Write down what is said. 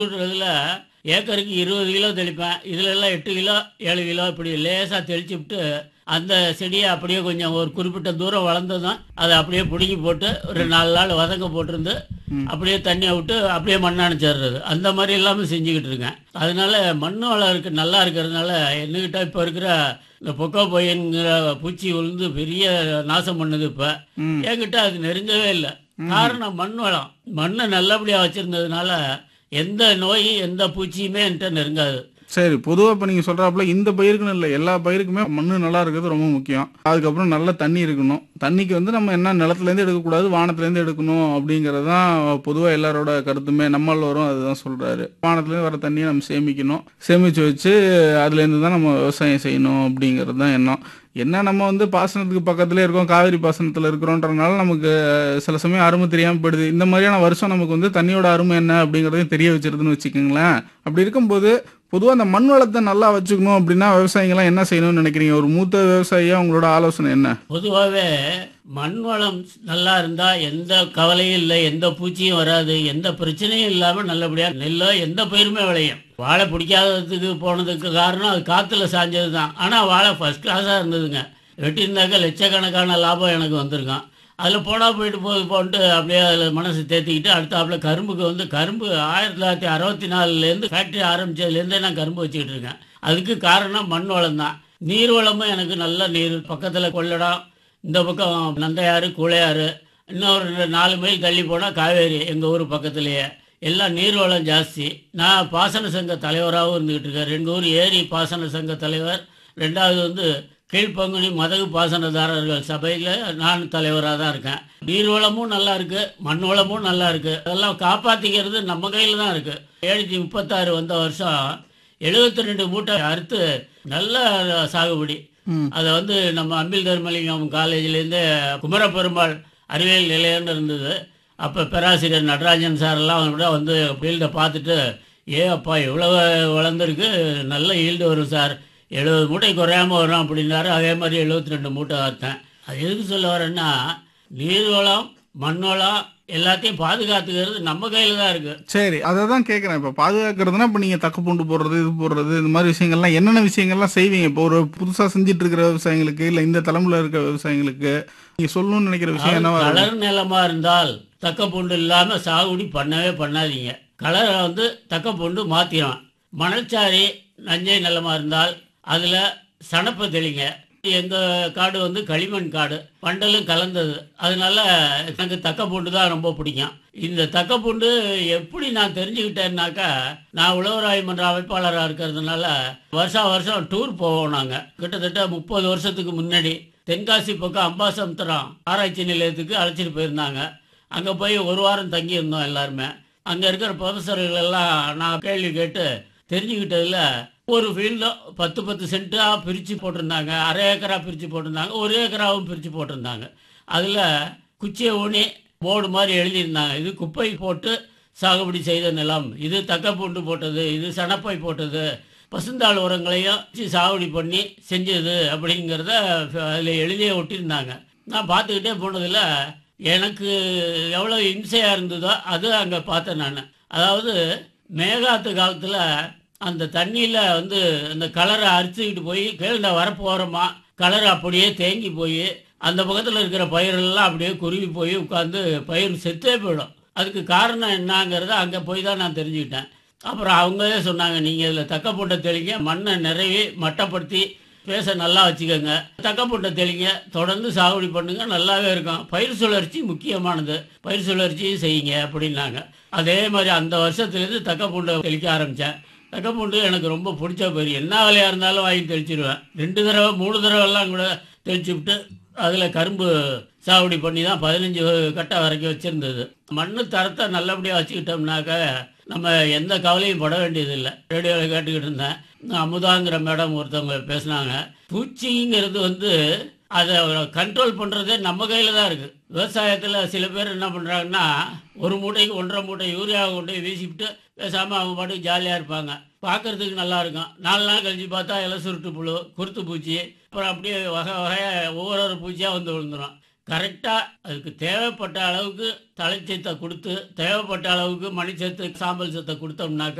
இதில் ஏக்கருக்கு இருபது கிலோ தெளிப்பேன் இதுல எல்லாம் எட்டு கிலோ ஏழு கிலோ இப்படி லேசாக தெளிச்சு விட்டு அந்த செடியை அப்படியே கொஞ்சம் ஒரு குறிப்பிட்ட தூரம் வளர்ந்ததும் அதை அப்படியே பிடுங்கி போட்டு ஒரு நாலு நாள் வதங்க போட்டிருந்து அப்படியே தண்ணியை விட்டு அப்படியே மண் அணைச்சிடுறது அந்த மாதிரி எல்லாமே செஞ்சுக்கிட்டு இருக்கேன் அதனால மண் வளம் இருக்கு நல்லா இருக்கிறதுனால என்னகிட்ட இப்போ இருக்கிற இந்த பொக்கோ பொய்ங்கிற பூச்சி விழுந்து பெரிய நாசம் பண்ணுது இப்போ ம். என்கிட்ட அது நெருங்கவே இல்லை காரணம் மண் வளம் மண்ணை நல்லபடியாக வச்சிருந்ததுனால எந்த நோய் எந்த பூச்சியுமே என்கிட்ட நெருங்காது சரி பொதுவாக இப்போ நீங்கள் சொல்கிறாப்புல இந்த பயிருக்குன்னு இல்லை எல்லா பயிருக்குமே மண் நல்லா இருக்கிறது ரொம்ப முக்கியம் அதுக்கப்புறம் நல்ல தண்ணி இருக்கணும் தண்ணிக்கு வந்து நம்ம என்ன நிலத்துலேருந்து எடுக்கக்கூடாது வானத்துலேருந்து எடுக்கணும் அப்படிங்கிறது தான் பொதுவாக எல்லாரோட கருத்துமே நம்மளோரும் அதுதான் சொல்கிறாரு வானத்துலேருந்து வர தண்ணியை நம்ம சேமிக்கணும் சேமித்து வச்சு அதுலேருந்து தான் நம்ம விவசாயம் செய்யணும் அப்படிங்கிறது தான் எண்ணம் என்ன நம்ம வந்து பாசனத்துக்கு பக்கத்துலேயே இருக்கோம் காவிரி பாசனத்தில் இருக்கிறோன்றனால நமக்கு சில சமயம் அருமை தெரியாமல் போயிடுது இந்த மாதிரியான வருஷம் நமக்கு வந்து தண்ணியோட அருமை என்ன அப்படிங்கிறதையும் தெரிய வச்சிருதுன்னு வச்சுக்கோங்களேன் அப்படி இருக்கும்போது பொதுவாக அந்த மண் வளத்தை நல்லா வச்சுக்கணும் அப்படின்னா விவசாயிகள்லாம் என்ன செய்யணும்னு நினைக்கிறீங்க ஒரு மூத்த விவசாயியா உங்களோட ஆலோசனை என்ன பொதுவாகவே மண் வளம் நல்லா இருந்தால் எந்த கவலையும் இல்லை எந்த பூச்சியும் வராது எந்த பிரச்சனையும் இல்லாமல் நல்லபடியாக நெல்லோ எந்த பயிருமே விளையும் வாழை பிடிக்காததுக்கு போனதுக்கு காரணம் அது காற்றுல சாஞ்சது தான் ஆனால் வாழை ஃபஸ்ட் கிளாஸாக இருந்ததுங்க வெட்டியிருந்தாக்க லட்சக்கணக்கான லாபம் எனக்கு வந்திருக்கான் அதில் போனா போயிட்டு போகுது போன்ட்டு அப்படியே அதில் மனசு தேத்திக்கிட்டு அடுத்தாப்புல கரும்புக்கு வந்து கரும்பு ஆயிரத்தி தொள்ளாயிரத்தி அறுபத்தி நாலுலேருந்து ஃபேக்ட்ரி ஆரம்பிச்சதுலேருந்தே நான் கரும்பு வச்சுக்கிட்டு இருக்கேன் அதுக்கு காரணம் மண் வளம் தான் நீர் வளமும் எனக்கு நல்ல நீர் பக்கத்தில் கொள்ளடம் இந்த பக்கம் நந்தையாறு கூழையாறு இன்னொரு ரெண்டு- நாலு மைல் தள்ளி போனால் காவேரி எங்கள் ஊர் பக்கத்துலேயே எல்லாம் நீர்வளம் ஜாஸ்தி நான் பாசன சங்க தலைவராகவும் இருந்துகிட்டு இருக்கேன் எங்கள் ஊர் ஏரி பாசன சங்க தலைவர் ரெண்டாவது வந்து கீழ்ப்பங்குனி மதகு பாசனதாரர்கள் சபையில் நான் தலைவராக தான் இருக்கேன் நீர்வளமும் நல்லா இருக்கு மண் வளமும் நல்லா இருக்கு அதெல்லாம் காப்பாற்றிக்கிறது நம்ம கையில் தான் இருக்கு ஏழுநூற்றி முப்பத்தாறு வந்த வருஷம் எழுபத்தி ரெண்டு மூட்டை அறுத்து நல்ல சாகுபடி ம். அதை வந்து நம்ம அம்பில் தர்மலிங்கம் காலேஜ்லேருந்து குமரப்பெருமாள் அறிவியல் நிலையம்னு இருந்தது அப்போ பேராசிரியர் நடராஜன் சாரெல்லாம் கூட வந்து ஃபீல்டை பார்த்துட்டு ஏ அப்பா இவ்வளவு வளர்ந்துருக்கு நல்ல ஈல்டு வரும் சார் எழுபது மூட்டை குறையாம வரும் அப்படின்னாரு அதே மாதிரி எழுபத்தி ரெண்டு மூட்டை அறுத்தேன் அது எதுக்கு சொல்ல வரேன்னா நீர்வளம் மண் வளம் எல்லாத்தையும் பாதுகாத்துக்கிறது நம்ம கையில் தான் இருக்குது சரி அதை தான் கேட்குறேன் இப்போ பாதுகாக்கிறதுனா இப்போ நீங்கள் தக்க பூண்டு போடுறது இது போடுறது இந்த மாதிரி விஷயங்கள்லாம் என்னென்ன விஷயங்கள்லாம் செய்வீங்க இப்போ ஒரு புதுசாக செஞ்சுட்டு இருக்கிற விவசாயிங்களுக்கு இல்லை இந்த தலைமுறையில் இருக்கிற விவசாயிங்களுக்கு நீங்கள் சொல்லணும்னு நினைக்கிற விஷயம் என்னவா இருக்கும்? கலர் நிலமா இருந்தால் தக்க பூண்டு இல்லாம சாகுபடி பண்ணவே பண்ணாதீங்க கலரை வந்து தக்க பூண்டு மாத்திரும் மணற்சாரி நஞ்சை நிலமா இருந்தால் அதுல சணப்பை தெளிங்க எங்க காடு வந்து களிமண் காடு பண்டலும் கலந்தது அதனால எனக்கு தக்க பூண்டு தான் ரொம்ப பிடிக்கும் இந்த தக்க பூண்டு எப்படி நான் தெரிஞ்சுக்கிட்டேன்னாக்கா நான் உழவராய் மன்ற அமைப்பாளராக இருக்கிறதுனால வருஷா வருஷம் டூர் போவோம் நாங்கள் கிட்டத்தட்ட முப்பது வருஷத்துக்கு முன்னாடி தென்காசி பக்கம் அம்பாசமுத்திரம் ஆராய்ச்சி நிலையத்துக்கு அழைச்சிட்டு போயிருந்தாங்க அங்கே போய் ஒரு வாரம் தங்கி இருந்தோம் எல்லாருமே அங்கே இருக்கிற ப்ரொஃபஸர்கள் எல்லாம் நான் கேள்வி கேட்டு தெரிஞ்சுக்கிட்டதுல ஒரு ஃபீல்டில் பத்து பத்து சென்ட்டாக பிரித்து போட்டிருந்தாங்க அரை ஏக்கரா பிரித்து போட்டிருந்தாங்க ஒரு ஏக்கராவும் பிரித்து போட்டிருந்தாங்க அதில் குச்சியை ஊனி போர்டு மாதிரி எழுதியிருந்தாங்க இது குப்பை போட்டு சாகுபடி செய்த நிலம் இது தக்கப்பூண்டு போட்டது இது சணப்பை போட்டது பசுந்தாள் உரங்களையும் வச்சு சாகுபடி பண்ணி செஞ்சது அப்படிங்கிறத அதில் எழுதியே ஒட்டியிருந்தாங்க நான் பார்த்துக்கிட்டே போனதில் எனக்கு எவ்வளோ இம்சையாக இருந்ததோ அது அங்கே பார்த்தேன் நான் அதாவது மேகாத்து காலத்தில் அந்த தண்ணியில் வந்து அந்த கலரை அரிச்சுக்கிட்டு போய் கீழே வரப்போகிறோமா கலர் அப்படியே தேங்கி போய் அந்த பக்கத்தில் இருக்கிற பயிரெல்லாம் அப்படியே குருவி போய் உட்காந்து பயிர் செத்தே போயிடும் அதுக்கு காரணம் என்னங்கிறத அங்கே போய் தான் நான் தெரிஞ்சுக்கிட்டேன் அப்புறம் அவங்களே சொன்னாங்க நீங்கள் இதில் தக்க போட்ட தெளிங்க மண்ணை நிறைவி மட்டப்படுத்தி பேச நல்லா வச்சுக்கோங்க தக்க போட்ட தெளிங்க தொடர்ந்து சாகுபடி பண்ணுங்க நல்லாவே இருக்கும் பயிர் சுழற்சி முக்கியமானது பயிர் சுழற்சியும் செய்யுங்க அப்படின்னாங்க அதே மாதிரி அந்த வருஷத்துலேருந்து தக்க பூண்டை தெளிக்க ஆரம்பித்தேன் தக்கப்பூண்டு எனக்கு ரொம்ப பிடிச்ச பயிர் என்ன விலையாக இருந்தாலும் வாங்கி தெளிச்சிடுவேன் ரெண்டு தடவை மூணு தடவைலாம் கூட தெளிச்சு விட்டு அதில் கரும்பு சாகுபடி பண்ணி தான் பதினஞ்சு கட்டை வரைக்கும் வச்சுருந்தது மண்ணு தரத்தை நல்லபடியாக வச்சுக்கிட்டோம்னாக்க நம்ம எந்த கவலையும் பட வேண்டியதில்லை ரேடியோவில் கேட்டுக்கிட்டு இருந்தேன் அமுதாங்கிற மேடம் ஒருத்தவங்க பேசுனாங்க பூச்சிங்கிறது வந்து அதை கண்ட்ரோல் பண்ணுறதே நம்ம கையில் தான் இருக்குது விவசாயத்தில் சில பேர் என்ன பண்ணுறாங்கன்னா ஒரு மூட்டைக்கு ஒன்றரை மூட்டை யூரியாவை கொண்டு போய் வீசிவிட்டு பேசாமல் அவங்க பாட்டுக்கு ஜாலியாக இருப்பாங்க பார்க்கறதுக்கு நல்லா இருக்கும் நாலு நாள் கழிச்சு பார்த்தா இலை சுருட்டு புழு குருத்து பூச்சி அப்புறம் அப்படியே வகை வகையாக ஒவ்வொரு பூச்சியாக வந்து விழுந்துடும் கரெக்டாக அதுக்கு தேவைப்பட்ட அளவுக்கு தலைச்சத்தை கொடுத்து தேவைப்பட்ட அளவுக்கு மணிச்சத்து சாம்பல் சத்தை கொடுத்தோம்னாக்க